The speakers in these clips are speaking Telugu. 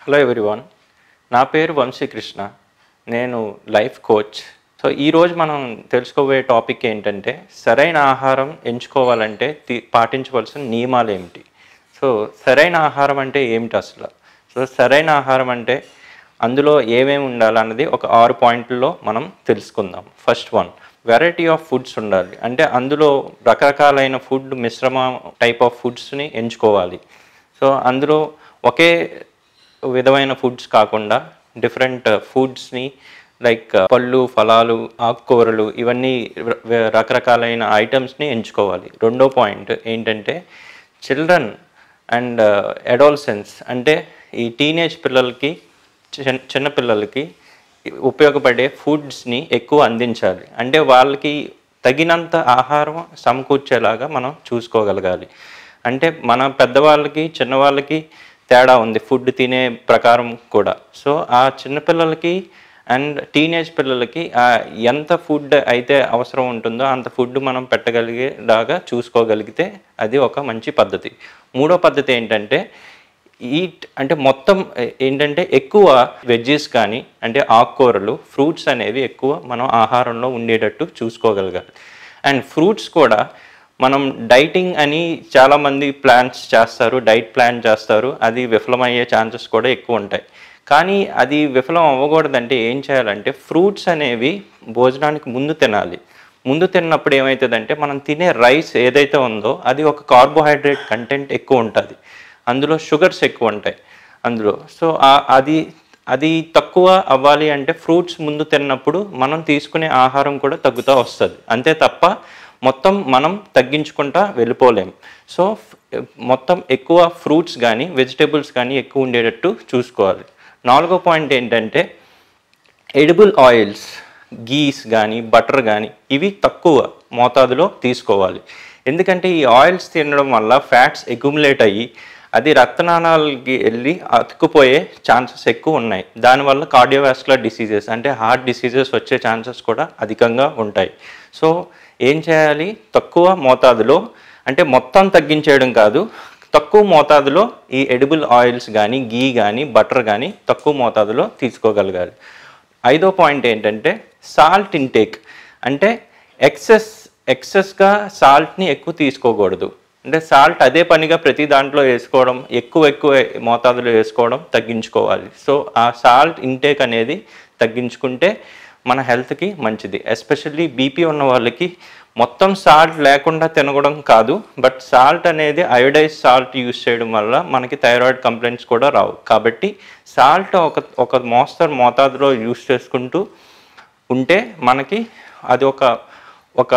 హలో ఎవ్రీవన్ నా పేరు వంశీకృష్ణ నేను లైఫ్ కోచ్ సో ఈరోజు మనం తెలుసుకోబోయే టాపిక్ ఏంటంటే సరైన ఆహారం ఎంచుకోవాలంటే తీ- పాటించవలసిన నియమాలు ఏమిటి సో సరైన ఆహారం అంటే ఏమిటి అసలు సో సరైన ఆహారం అంటే అందులో ఏమేమి ఉండాలన్నది ఒక ఆరు పాయింట్లలో మనం తెలుసుకుందాం first one variety of foods ఉండాలి అంటే అందులో రకరకాలైన ఫుడ్ మిశ్రమ టైప్ ఆఫ్ ఫుడ్స్ని ఎంచుకోవాలి సో అందులో ఒకే విధమైన ఫుడ్స్ కాకుండా డిఫరెంట్ ఫుడ్స్ని లైక్ పళ్ళు ఫలాలు ఆకుకూరలు ఇవన్నీ ర- ర- రకరకాలైన ఐటమ్స్ని ఎంచుకోవాలి రెండో పాయింట్ ఏంటంటే చిల్డ్రన్ అండ్ అడాల్సెన్స్ అంటే ఈ టీనేజ్ పిల్లలకి చిన్న చిన్న పిల్లలకి ఉపయోగపడే ఫుడ్స్ని ఎక్కువ అందించాలి అంటే వాళ్ళకి తగినంత ఆహారం సమకూర్చేలాగా మనం చూసుకోగలగాలి అంటే మన పెద్దవాళ్ళకి చిన్నవాళ్ళకి తేడా ఉంది ఫుడ్ తినే ప్రకారం కూడా సో ఆ చిన్నపిల్లలకి అండ్ టీనేజ్ పిల్లలకి ఆ ఎంత ఫుడ్ అయితే అవసరం ఉంటుందో అంత ఫుడ్ మనం పెట్టగలిగేలాగా చూసుకోగలిగితే అది ఒక మంచి పద్ధతి మూడో పద్ధతి ఏంటంటే ఈట్ అంటే మొత్తం ఏ- ఏంటంటే ఎక్కువ వెజ్జెస్ కానీ అంటే ఆకుకూరలు ఫ్రూట్స్ అనేవి ఎక్కువ మనం ఆహారంలో ఉండేటట్టు చూసుకోగలగాలి అండ్ ఫ్రూట్స్ కూడా మనం డైటింగ్ అని చాలామంది ప్లాన్స్ చేస్తారు డైట్ ప్లాన్ చేస్తారు అది విఫలమయ్యే ఛాన్సెస్ కూడా ఎక్కువ ఉంటాయి కానీ అది విఫలం అవ్వకూడదంటే ఏం చేయాలంటే ఫ్రూట్స్ అనేవి భోజనానికి ముందు తినాలి ముందు తిన్నప్పుడు ఏమవుతుందంటే మనం తినే రైస్ ఏదైతే ఉందో అది ఒక కార్బోహైడ్రేట్ కంటెంట్ ఎక్కువ ఉంటుంది అందులో షుగర్స్ ఎక్కువ ఉంటాయి అందులో సో ఆ- అది అది తక్కువ అవ్వాలి అంటే ఫ్రూట్స్ ముందు తిన్నప్పుడు మనం తీసుకునే ఆహారం కూడా తగ్గుతూ వస్తుంది అంతే తప్ప మొత్తం మనం తగ్గించుకుంటా వెళ్ళిపోలేం సో ఫ్- మొత్తం ఎక్కువ ఫ్రూట్స్ కానీ వెజిటేబుల్స్ కానీ ఎక్కువ ఉండేటట్టు చూసుకోవాలి నాలుగో పాయింట్ ఏంటంటే ఎడిబుల్ ఆయిల్స్ గీస్ కానీ బటర్ కానీ ఇవి తక్కువ మోతాదులో తీసుకోవాలి ఎందుకంటే ఈ ఆయిల్స్ తినడం వల్ల ఫ్యాట్స్ ఎక్యుములేట్ అయ్యి అది రక్తనాళాలకి వెళ్ళి అతుక్కుపోయే ఛాన్సెస్ ఎక్కువ ఉన్నాయి దానివల్ల కార్డియోవాస్కులర్ డిసీజెస్ అంటే హార్ట్ డిసీజెస్ వచ్చే ఛాన్సెస్ కూడా అధికంగా ఉంటాయి సో ఏం చేయాలి తక్కువ మోతాదులో అంటే మొత్తం తగ్గించేయడం కాదు తక్కువ మోతాదులో ఈ ఎడిబుల్ ఆయిల్స్ కానీ గీ కానీ బటర్ కానీ తక్కువ మోతాదులో తీసుకోగలగాలి ఐదో పాయింట్ ఏంటంటే సాల్ట్ ఇంటేక్ అంటే ఎక్సెస్ ఎక్సెస్గా సాల్ట్ని ఎక్కువ తీసుకోకూడదు అంటే సాల్ట్ అదే పనిగా ప్రతి దాంట్లో వేసుకోవడం ఎక్కువ ఎక్కువ మోతాదులో వేసుకోవడం తగ్గించుకోవాలి సో ఆ సాల్ట్ ఇంటేక్ అనేది తగ్గించుకుంటే మన హెల్త్కి మంచిది ఎస్పెషల్లీ బీపీ ఉన్న వాళ్ళకి మొత్తం సాల్ట్ లేకుండా తినడం కాదు బట్ సాల్ట్ అనేది అయోడైజ్ సాల్ట్ యూస్ చేయడం వల్ల మనకి థైరాయిడ్ కంప్లైంట్స్ కూడా రావు కాబట్టి సాల్ట్ ఒక ఒక మోస్తరు మోతాదులో యూస్ చేసుకుంటూ ఉంటే మనకి అది ఒక ఒక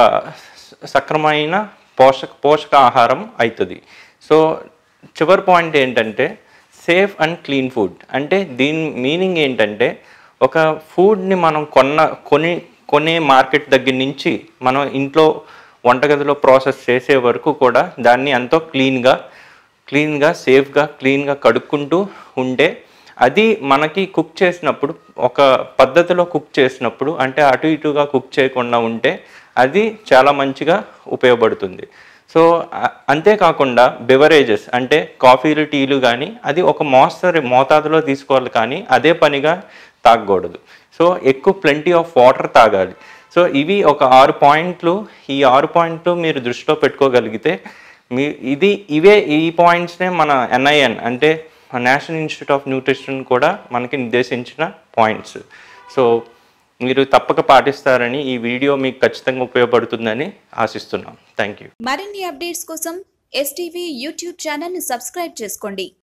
సక్రమైన పోషక పోషక ఆహారం అవుతుంది సో చివరి పాయింట్ ఏంటంటే సేఫ్ అండ్ క్లీన్ ఫుడ్ అంటే దీని మీనింగ్ ఏంటంటే ఒక ఫుడ్ని మనం కొన్న కొని కొనే మార్కెట్ దగ్గర నుంచి మనం ఇంట్లో వంటగదిలో ప్రాసెస్ చేసే వరకు కూడా దాన్ని ఎంతో క్లీన్గా క్లీన్గా సేఫ్గా క్లీన్గా కడుక్కుంటూ ఉంటే అది మనకి కుక్ చేసినప్పుడు ఒక పద్ధతిలో కుక్ చేసినప్పుడు అంటే అటు ఇటుగా కుక్ చేయకుండా ఉంటే అది చాలా మంచిగా ఉపయోగపడుతుంది సో అ- అంతేకాకుండా బెవరేజెస్ అంటే కాఫీలు టీలు కానీ అది ఒక మోస్తరు మోతాదులో తీసుకోవాలి కానీ అదే పనిగా తాగకూడదు సో ఎక్కువ ప్లెంటీ ఆఫ్ వాటర్ తాగాలి సో ఇవి ఒక ఆరు పాయింట్లు ఈ ఆరు పాయింట్లు మీరు దృష్టిలో పెట్టుకోగలిగితే మీ ఇది ఇవే ఈ పాయింట్స్నే మన ఎన్ఐఎన్ అంటే నేషనల్ ఇన్స్టిట్యూట్ ఆఫ్ న్యూట్రిషన్ కూడా మనకి నిర్దేశించిన పాయింట్స్ సో మీరు తప్పక పాటిస్తారని ఈ వీడియో మీకు ఖచ్చితంగా ఉపయోగపడుతుందని ఆశిస్తున్నాం థ్యాంక్ యూ మరిన్ని అప్డేట్స్ కోసం ఎస్టీవీ యూట్యూబ్ ఛానల్ని సబ్స్క్రైబ్ చేసుకోండి